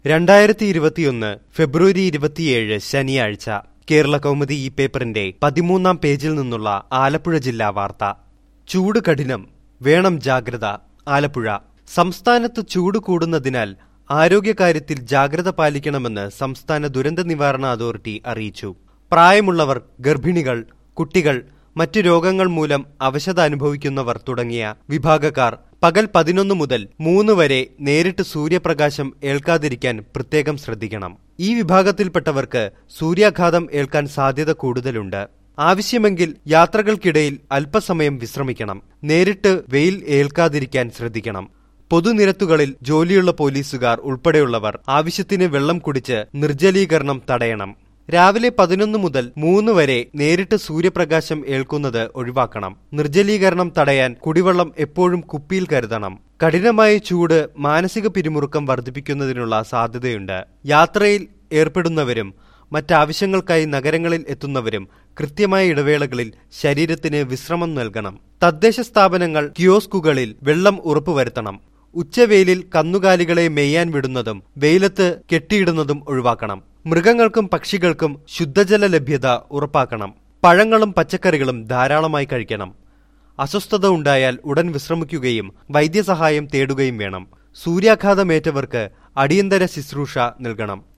രണ്ടായിരത്തി ഇരുപത്തിയൊന്ന് ഫെബ്രുവരി ഇരുപത്തിയേഴ് ശനിയാഴ്ച കേരള കൗമുദി ഈ പേപ്പറിന്റെ പതിമൂന്നാം പേജിൽ നിന്നുള്ള ആലപ്പുഴ ജില്ലാ വാർത്ത ചൂട് കഠിനം വേണം ജാഗ്രത ആലപ്പുഴ സംസ്ഥാനത്ത് ചൂട് കൂടുന്നതിനാൽ ആരോഗ്യകാര്യത്തിൽ ജാഗ്രത പാലിക്കണമെന്ന് സംസ്ഥാന ദുരന്ത നിവാരണ അതോറിറ്റി അറിയിച്ചു പ്രായമുള്ളവർ ഗർഭിണികൾ കുട്ടികൾ മറ്റു രോഗങ്ങൾ മൂലം അവശത അനുഭവിക്കുന്നവർ തുടങ്ങിയ വിഭാഗക്കാർ പകൽ പതിനൊന്ന് മുതൽ മൂന്ന് വരെ നേരിട്ട് സൂര്യപ്രകാശം ഏൽക്കാതിരിക്കാൻ പ്രത്യേകം ശ്രദ്ധിക്കണം ഈ വിഭാഗത്തിൽപ്പെട്ടവർക്ക് സൂര്യാഘാതം ഏൽക്കാൻ സാധ്യത കൂടുതലുണ്ട് ആവശ്യമെങ്കിൽ യാത്രകൾക്കിടയിൽ അല്പസമയം വിശ്രമിക്കണം നേരിട്ട് വെയിൽ ഏൽക്കാതിരിക്കാൻ ശ്രദ്ധിക്കണം പൊതുനിരത്തുകളിൽ ജോലിയുള്ള പോലീസുകാർ ഉൾപ്പെടെയുള്ളവർ ആവശ്യത്തിന് വെള്ളം കുടിച്ച് നിർജ്ജലീകരണം തടയണം രാവിലെ പതിനൊന്ന് മുതൽ മൂന്ന് വരെ നേരിട്ട് സൂര്യപ്രകാശം ഏൽക്കുന്നത് ഒഴിവാക്കണം നിർജ്ജലീകരണം തടയാൻ കുടിവെള്ളം എപ്പോഴും കുപ്പിയിൽ കരുതണം കഠിനമായ ചൂട് മാനസിക പിരിമുറുക്കം വർദ്ധിപ്പിക്കുന്നതിനുള്ള സാധ്യതയുണ്ട് യാത്രയിൽ ഏർപ്പെടുന്നവരും മറ്റാവശ്യങ്ങൾക്കായി നഗരങ്ങളിൽ എത്തുന്നവരും കൃത്യമായ ഇടവേളകളിൽ ശരീരത്തിന് വിശ്രമം നൽകണം തദ്ദേശ സ്ഥാപനങ്ങൾ കിയോസ്കുകളിൽ വെള്ളം ഉറപ്പുവരുത്തണം ഉച്ചവെയിലിൽ കന്നുകാലികളെ മെയ്യാൻ വിടുന്നതും വെയിലത്ത് കെട്ടിയിടുന്നതും ഒഴിവാക്കണം മൃഗങ്ങൾക്കും പക്ഷികൾക്കും ശുദ്ധജല ലഭ്യത ഉറപ്പാക്കണം പഴങ്ങളും പച്ചക്കറികളും ധാരാളമായി കഴിക്കണം അസ്വസ്ഥത ഉണ്ടായാൽ ഉടൻ വിശ്രമിക്കുകയും വൈദ്യസഹായം തേടുകയും വേണം സൂര്യാഘാതമേറ്റവർക്ക് അടിയന്തര ശുശ്രൂഷ നൽകണം